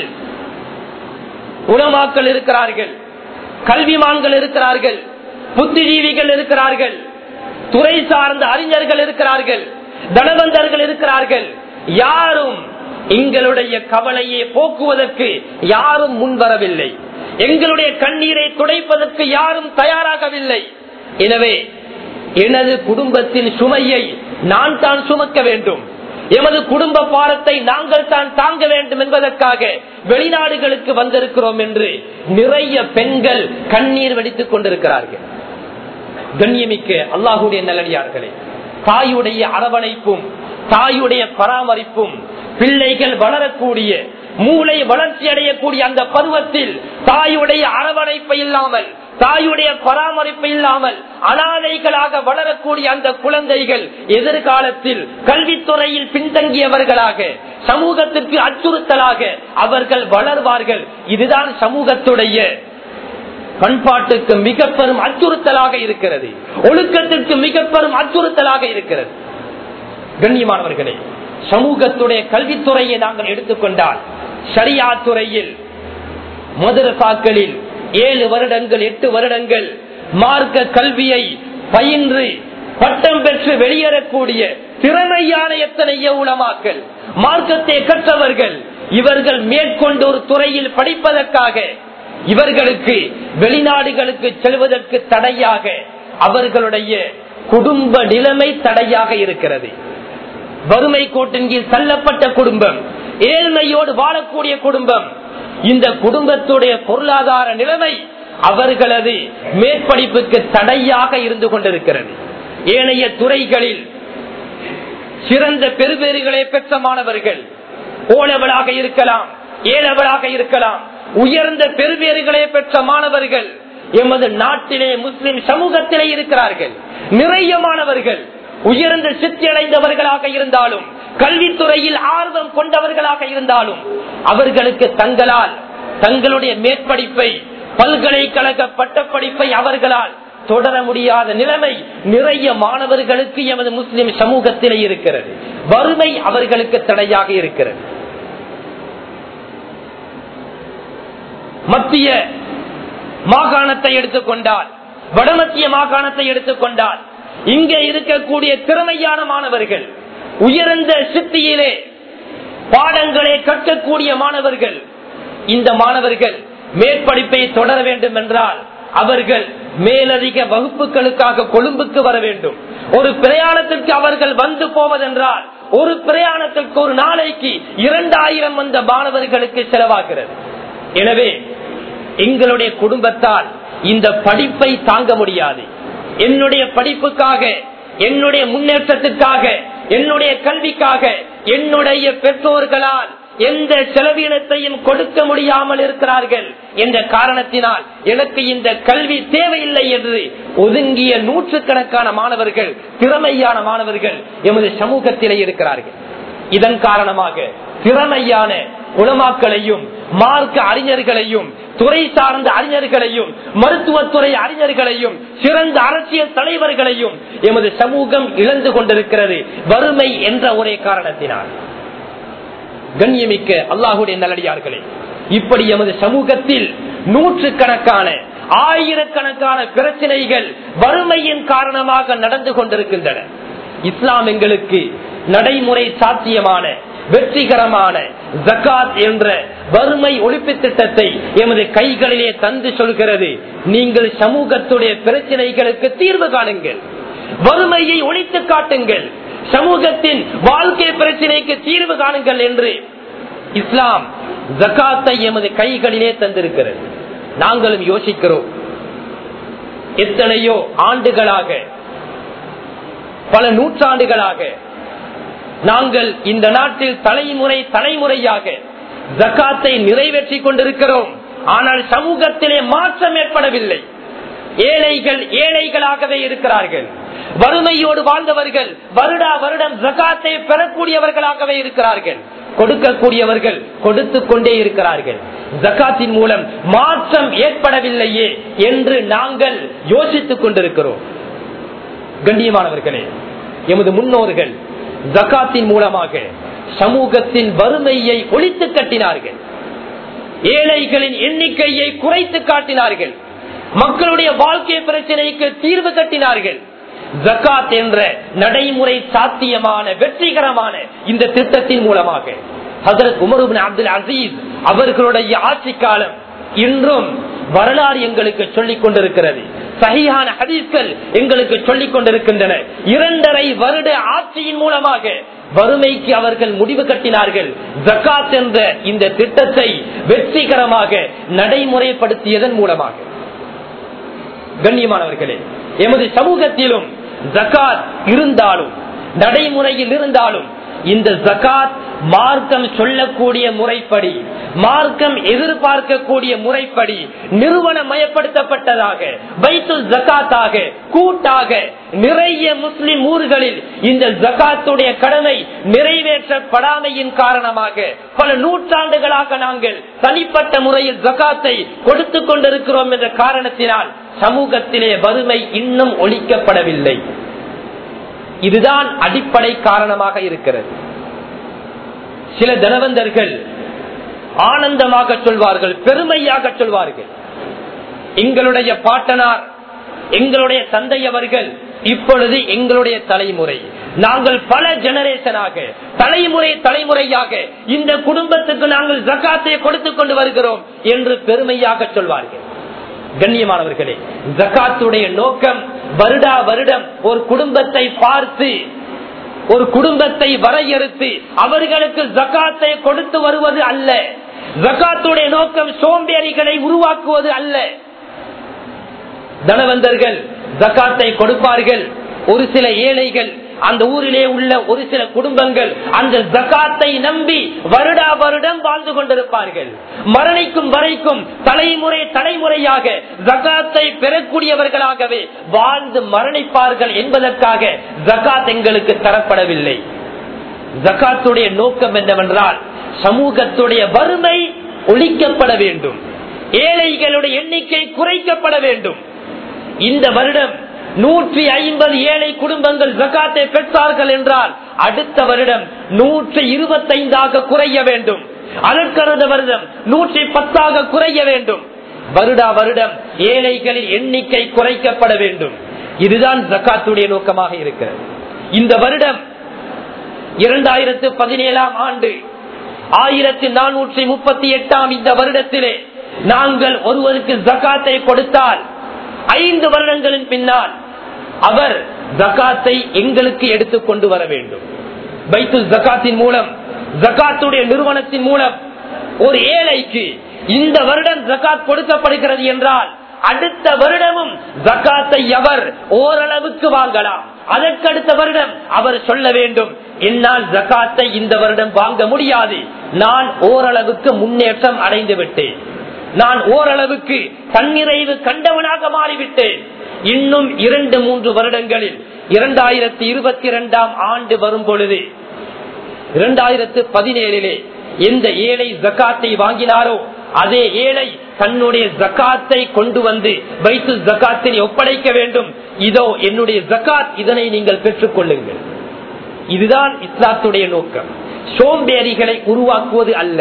உணமாக்கள் இருக்கிறார்கள் கல்விமான்கள் இருக்கிறார்கள் புத்திஜீவிகள் இருக்கிறார்கள் துறை சார்ந்த அறிஞர்கள் இருக்கிறார்கள் தனவந்தர்கள் இருக்கிறார்கள் யாரும் எங்களுடைய கவலையை போக்குவதற்கு யாரும் முன்வரவில்லை எங்களுடைய கண்ணீரை துடைப்பதற்கு யாரும் தயாராகவில்லை எனவே எனது குடும்பத்தின் சுமையை நான் தான் சுமக்க வேண்டும் எமது குடும்ப பாரத்தை நாங்கள் தான் தாங்க வேண்டும் என்பதற்காக வெளிநாடுகளுக்கு வந்திருக்கிறோம் என்று நிறைய பெண்கள் கண்ணீர் வெடித்துக் கொண்டிருக்கிறார்கள் கண்ணியமிக்க அல்லாஹுடைய நல்லடியார்களே தாயுடைய அரவணைப்பும் தாயுடைய பராமரிப்பும் பிள்ளைகள் வளரக்கூடிய மூளை வளர்ச்சி அடையக்கூடிய அந்த பருவத்தில் தாயுடைய அரவணைப்பு இல்லாமல் தாயுடைய பராமரிப்பு இல்லாமல் அனாதைகளாக வளரக்கூடிய அந்த குழந்தைகள் எதிர்காலத்தில் கல்வித்துறையில் பின்தங்கியவர்களாக சமூகத்திற்கு அச்சுறுத்தலாக அவர்கள் வளர்வார்கள் இதுதான் சமூகத்துடைய பண்பாட்டுக்கு மிக பெரும் அச்சுறுத்தலாக இருக்கிறது ஒழுக்கத்திற்கு மிக பெரும் அச்சுறுத்தலாக இருக்கிறது கண்ணியமானவர்களே சமூகத்துடைய கல்வித்துறையை நாங்கள் எடுத்துக்கொண்டால் சரியா துறையில் மதுரசாக்களில் ஏழு வருடங்கள் எட்டு வருடங்கள் மார்க்க கல்வியை பயின்று பட்டம் பெற்று வெளியேறக்கூடிய திறமையான எத்தனையோ உளமாக்கல் மார்க்கத்தை கற்றவர்கள் இவர்கள் மேற்கொண்டு ஒரு துறையில் படிப்பதற்காக இவர்களுக்கு வெளிநாடுகளுக்கு செல்வதற்கு தடையாக அவர்களுடைய குடும்ப நிலைமை தடையாக இருக்கிறது வறுமை கோட்டின் கீழ் தள்ளப்பட்ட குடும்பம் ஏழ்மையோடு வாழக்கூடிய குடும்பம் இந்த குடும்பத்துடைய பொருளாதார நிலைமை அவர்களது மேற்படிப்புக்கு தடையாக இருந்து கொண்டிருக்கிறது ஏனைய துறைகளில் சிறந்த பெருபேறுகளை பெற்ற மாணவர்கள் ஓலவளாக இருக்கலாம் ஏழவளாக இருக்கலாம் உயர்ந்த பெருபேறுகளை பெற்ற மாணவர்கள் எமது நாட்டிலே முஸ்லிம் சமூகத்திலே இருக்கிறார்கள் நிறைய மாணவர்கள் உயர்ந்த சித்தி அடைந்தவர்களாக இருந்தாலும் கல்வித்துறையில் ஆர்வம் கொண்டவர்களாக இருந்தாலும் அவர்களுக்கு தங்களால் தங்களுடைய மேற்படிப்பை பல்கலைக்கழக பட்டப்படிப்பை அவர்களால் தொடர முடியாத நிலைமை நிறைய மாணவர்களுக்கு எமது முஸ்லிம் சமூகத்திலே இருக்கிறது வறுமை அவர்களுக்கு தடையாக இருக்கிறது மத்திய மாகாணத்தை எடுத்துக்கொண்டால் வடமத்திய மாகாணத்தை எடுத்துக்கொண்டால் இங்கே இருக்கக்கூடிய திறமையான மாணவர்கள் உயர்ந்த சித்தியிலே பாடங்களை கற்கக்கூடிய மாணவர்கள் இந்த மாணவர்கள் மேற்படிப்பை தொடர வேண்டும் என்றால் அவர்கள் மேலதிக வகுப்புகளுக்காக கொழும்புக்கு வர வேண்டும் ஒரு பிரயாணத்திற்கு அவர்கள் வந்து போவதென்றால் ஒரு பிரயாணத்திற்கு ஒரு நாளைக்கு இரண்டாயிரம் வந்த மாணவர்களுக்கு செலவாகிறது எனவே எங்களுடைய குடும்பத்தால் இந்த படிப்பை தாங்க முடியாது என்னுடைய படிப்புக்காக என்னுடைய முன்னேற்றத்திற்காக என்னுடைய கல்விக்காக என்னுடைய பெற்றோர்களால் எந்த செலவினத்தையும் கொடுக்க முடியாமல் இருக்கிறார்கள் என்ற காரணத்தினால் எனக்கு இந்த கல்வி தேவையில்லை என்று ஒதுங்கிய நூற்றுக்கணக்கான மாணவர்கள் திறமையான மாணவர்கள் எமது சமூகத்திலே இருக்கிறார்கள் இதன் காரணமாக திறமையான உலமாக்களையும் மார்க்க அறிஞர்களையும் துறை சார்ந்த அறிஞர்களையும் மருத்துவத்துறை அறிஞர்களையும் சிறந்த அரசியல் தலைவர்களையும் எமது சமூகம் இழந்து கொண்டிருக்கிறது வறுமை என்ற ஒரே காரணத்தினால் கண்ணியமிக்க அல்லாஹுடைய நல்லடியார்களே இப்படி எமது சமூகத்தில் நூற்று கணக்கான ஆயிரக்கணக்கான பிரச்சனைகள் வறுமையின் காரணமாக நடந்து கொண்டிருக்கின்றன இஸ்லாம் எங்களுக்கு நடைமுறை சாத்தியமான வெற்றிகரமான ஜக்காத் என்ற வறுமை ஒழிப்பு திட்டத்தை எமது கைகளிலே தந்து சொல்கிறது நீங்கள் சமூகத்துடைய பிரச்சனைகளுக்கு தீர்வு காணுங்கள் வறுமையை ஒழித்து காட்டுங்கள் சமூகத்தின் வாழ்க்கை பிரச்சனைக்கு தீர்வு காணுங்கள் என்று இஸ்லாம் ஜக்காத்தை எமது கைகளிலே தந்திருக்கிறது நாங்களும் யோசிக்கிறோம் எத்தனையோ ஆண்டுகளாக பல நூற்றாண்டுகளாக நாங்கள் இந்த நாட்டில் தலைமுறை தலைமுறையாக ஜக்காத்தை நிறைவேற்றி கொண்டிருக்கிறோம் ஆனால் சமூகத்திலே மாற்றம் ஏற்படவில்லை ஏழைகள் ஏழைகளாகவே இருக்கிறார்கள் வறுமையோடு வாழ்ந்தவர்கள் வருடா வருடம் ஜகாத்தை பெறக்கூடியவர்களாகவே இருக்கிறார்கள் கொடுக்கக்கூடியவர்கள் கொடுத்து கொண்டே இருக்கிறார்கள் ஜக்காத்தின் மூலம் மாற்றம் ஏற்படவில்லையே என்று நாங்கள் யோசித்துக் கொண்டிருக்கிறோம் கண்ணியமானவர்களே எமது முன்னோர்கள் ஜக்காத்தின் மூலமாக சமூகத்தின் வறுமையை ஒழித்து கட்டினார்கள் ஏழைகளின் எண்ணிக்கையை குறைத்து காட்டினார்கள் மக்களுடைய வாழ்க்கை பிரச்சனைக்கு தீர்வு கட்டினார்கள் ஜக்காத் என்ற நடைமுறை சாத்தியமான வெற்றிகரமான இந்த திட்டத்தின் மூலமாக ஹசரத் உமருபின் அப்துல் அசீஸ் அவர்களுடைய ஆட்சி காலம் இன்றும் வரலாறு எங்களுக்கு சொல்லிக் கொண்டிருக்கிறது சகியான ஹதீஸ்கள் எங்களுக்கு சொல்லிக் கொண்டிருக்கின்றன இரண்டரை வருட ஆட்சியின் மூலமாக வறுமைக்கு அவர்கள் முடிவு கட்டினார்கள் ஜக்காத் என்ற இந்த திட்டத்தை வெற்றிகரமாக நடைமுறைப்படுத்தியதன் மூலமாக கண்ணியமானவர்களே எமது சமூகத்திலும் ஜக்காத் இருந்தாலும் நடைமுறையில் இருந்தாலும் இந்த ஜக்காத் மார்க்கம் சொல்லக்கூடிய முறைப்படி மார்க்கம் எதிர்பார்க்கக்கூடிய முறைப்படி நிறுவனமயப்படுத்தப்பட்டதாக பைத்துல் ஜக்காத்தாக கூட்டாக நிறைய முஸ்லிம் ஊர்களில் இந்த ஜக்காத்துடைய கடமை நிறைவேற்றப்படாமையின் காரணமாக பல நூற்றாண்டுகளாக நாங்கள் தனிப்பட்ட முறையில் ஜக்காத்தை கொடுத்து கொண்டிருக்கிறோம் என்ற காரணத்தினால் சமூகத்திலே வறுமை இன்னும் ஒழிக்கப்படவில்லை இதுதான் அடிப்படை காரணமாக இருக்கிறது சில தனவந்தர்கள் ஆனந்தமாக சொல்வார்கள் பெருமையாக சொல்வார்கள் எங்களுடைய பாட்டனார் எங்களுடைய தந்தை அவர்கள் இப்பொழுது எங்களுடைய தலைமுறை நாங்கள் பல ஜெனரேஷனாக தலைமுறை தலைமுறையாக இந்த குடும்பத்துக்கு நாங்கள் ஜக்காத்தை கொடுத்துக் கொண்டு வருகிறோம் என்று பெருமையாக சொல்வார்கள் கண்ணியமானவர்களே ஜக்காத்துடைய நோக்கம் வருடா வருடம் ஒரு குடும்பத்தை பார்த்து ஒரு குடும்பத்தை வரையறுத்து அவர்களுக்கு ஜக்காத்தை கொடுத்து வருவது அல்ல ஜக்காத்துடைய நோக்கம் சோம்பேறிகளை உருவாக்குவது அல்ல தனவந்தர்கள் ஜக்காத்தை கொடுப்பார்கள் ஒரு சில ஏழைகள் அந்த ஊரிலே உள்ள ஒரு சில குடும்பங்கள் அந்த ஜக்காத்தை நம்பி வருடா வருடம் வாழ்ந்து கொண்டிருப்பார்கள் மரணிக்கும் வரைக்கும் தலைமுறை தலைமுறையாக ஜக்காத்தை பெறக்கூடியவர்களாகவே வாழ்ந்து மரணிப்பார்கள் என்பதற்காக ஜக்காத் எங்களுக்கு தரப்படவில்லை ஜக்காத்துடைய நோக்கம் என்னவென்றால் சமூகத்துடைய வறுமை ஒழிக்கப்பட வேண்டும் ஏழைகளுடைய எண்ணிக்கை குறைக்கப்பட வேண்டும் இந்த வருடம் நூற்றி ஐம்பது ஏழை குடும்பங்கள் ஜக்காத்தை பெற்றார்கள் என்றால் அடுத்த வருடம் நூற்றி இருபத்தைந்தாக குறைய வேண்டும் அதற்கடுத்த வருடம் நூற்றி பத்தாக குறைய வேண்டும் வருடா வருடம் ஏழைகளின் எண்ணிக்கை குறைக்கப்பட வேண்டும் இதுதான் ஜக்காத்துடைய நோக்கமாக இருக்கிறது இந்த வருடம் இரண்டாயிரத்து பதினேழாம் ஆண்டு ஆயிரத்தி நானூற்றி முப்பத்தி எட்டாம் இந்த வருடத்திலே நாங்கள் ஒருவருக்கு ஜக்காத்தை கொடுத்தால் ஐந்து வருடங்களின் பின்னால் அவர் ஜக்காத்தை எங்களுக்கு எடுத்துக் கொண்டு வர வேண்டும் பைத்து ஜக்காத்தின் மூலம் ஜக்காத்துடைய நிறுவனத்தின் மூலம் ஒரு ஏழைக்கு இந்த வருடம் ஜக்காத் கொடுக்கப்படுகிறது என்றால் அடுத்த வருடமும் ஜக்காத்தை அவர் ஓரளவுக்கு வாங்கலாம் அதற்கடுத்த வருடம் அவர் சொல்ல வேண்டும் என்னால் ஜக்காத்தை இந்த வருடம் வாங்க முடியாது நான் ஓரளவுக்கு முன்னேற்றம் அடைந்து விட்டேன் நான் ஓரளவுக்கு தன்னிறைவு கண்டவனாக மாறிவிட்டேன் இன்னும் இரண்டு மூன்று வருடங்களில் இரண்டாயிரத்தி இருபத்தி இரண்டாம் ஆண்டு வரும் பொழுது இரண்டாயிரத்து பதினேழிலே எந்த ஏழை ஜக்காத்தை வாங்கினாரோ அதே ஏழை தன்னுடைய ஜக்காத்தை கொண்டு வந்து வைத்து ஜக்காத்தினை ஒப்படைக்க வேண்டும் இதோ என்னுடைய ஜக்காத் இதனை நீங்கள் பெற்றுக் கொள்ளுங்கள் இதுதான் இஸ்லாத்துடைய நோக்கம் சோம்பேறிகளை உருவாக்குவது அல்ல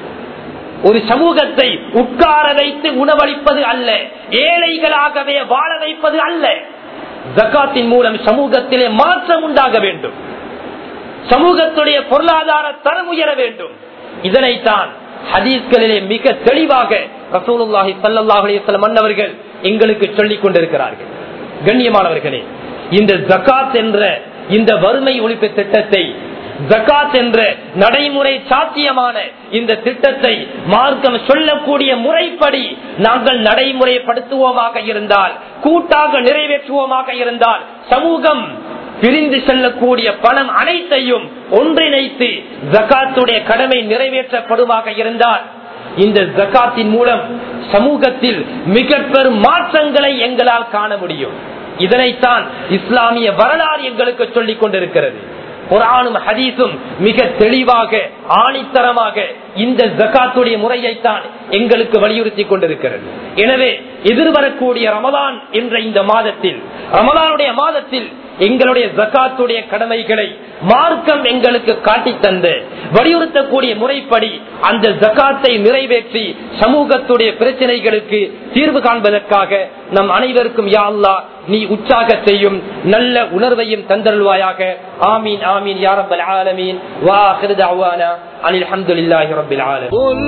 ஒரு சமூகத்தை உட்கார வைத்து உணவளிப்பது அல்ல ஏழைகளாகவே வாழ வைப்பது அல்ல ஜக்காத்தின் மூலம் சமூகத்திலே மாற்றம் உண்டாக வேண்டும் சமூகத்துடைய பொருளாதார தரம் உயர வேண்டும் இதனைத்தான் ஹதீஸ்களிலே மிக தெளிவாக ரசூலுல்லாஹி ஸல்லல்லாஹு அலைஹி வஸல்லம் மன்னவர்கள் எங்களுக்கு சொல்லிக் கொண்டிருக்கிறார்கள் கண்ணியமானவர்களே இந்த ஜகாத் என்ற இந்த வறுமை ஒழிப்பு திட்டத்தை ஜகாத் என்ற நடைமுறை சாத்தியமான இந்த திட்டத்தை மார்க்கம் சொல்லக்கூடிய முறைப்படி நாங்கள் நடைமுறைப்படுத்துவோமாக இருந்தால் கூட்டாக நிறைவேற்றுவோமாக இருந்தால் சமூகம் பிரிந்து செல்லக்கூடிய பணம் அனைத்தையும் ஒன்றிணைத்து ஜகாத்துடைய கடமை நிறைவேற்றப்படுவாக இருந்தால் இந்த ஜகாத்தின் மூலம் சமூகத்தில் மிக பெரும் மாற்றங்களை எங்களால் காண முடியும் இதனைத்தான் இஸ்லாமிய வரலாறு எங்களுக்கு சொல்லிக் கொண்டிருக்கிறது குரானும் ஹதீஸும் மிக தெளிவாக ஆணித்தரமாக இந்த ஜகாத்துடைய முறையைத்தான் எங்களுக்கு வலியுறுத்தி கொண்டிருக்கிறது எனவே எதிர்வரக்கூடிய ரமதான் என்ற இந்த மாதத்தில் ரமதானுடைய மாதத்தில் எங்களுடைய ஜக்காத்துடைய கடமைகளை மார்க்கம் எங்களுக்கு காட்டி தந்து வலியுறுத்தக்கூடிய முறைப்படி அந்த ஜக்காத்தை நிறைவேற்றி சமூகத்துடைய பிரச்சனைகளுக்கு தீர்வு காண்பதற்காக நம் அனைவருக்கும் யா அல்லா நீ உற்சாக செய்யும் நல்ல உணர்வையும் தந்தருள்வாயாக ஆமீன் ஆமீன் யா ரப்பல் ஆலமீன் வாஹிரு தஅவானா அனில் ஹம்துலில்லாஹி ரப்பில் ஆலமீன் قل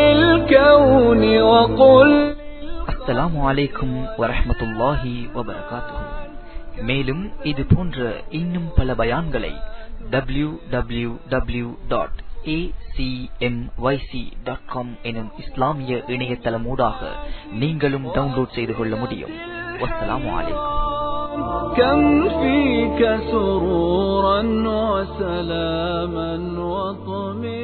للكون وقل அஸ்ஸலாமு அலைக்கும் வரஹ்மத்துல்லாஹி வபரகாத்துஹு மேலும் இது போன்ற இன்னும் பல பயான்களை W W W dot dot com எனும் இஸ்லாமிய இணையதளமூடாக நீங்களும் டவுன்லோட் செய்து கொள்ள முடியும் வஸ்ஸலாமு அலைக்கும் كم فيك سرورا وسلاما وطمئنا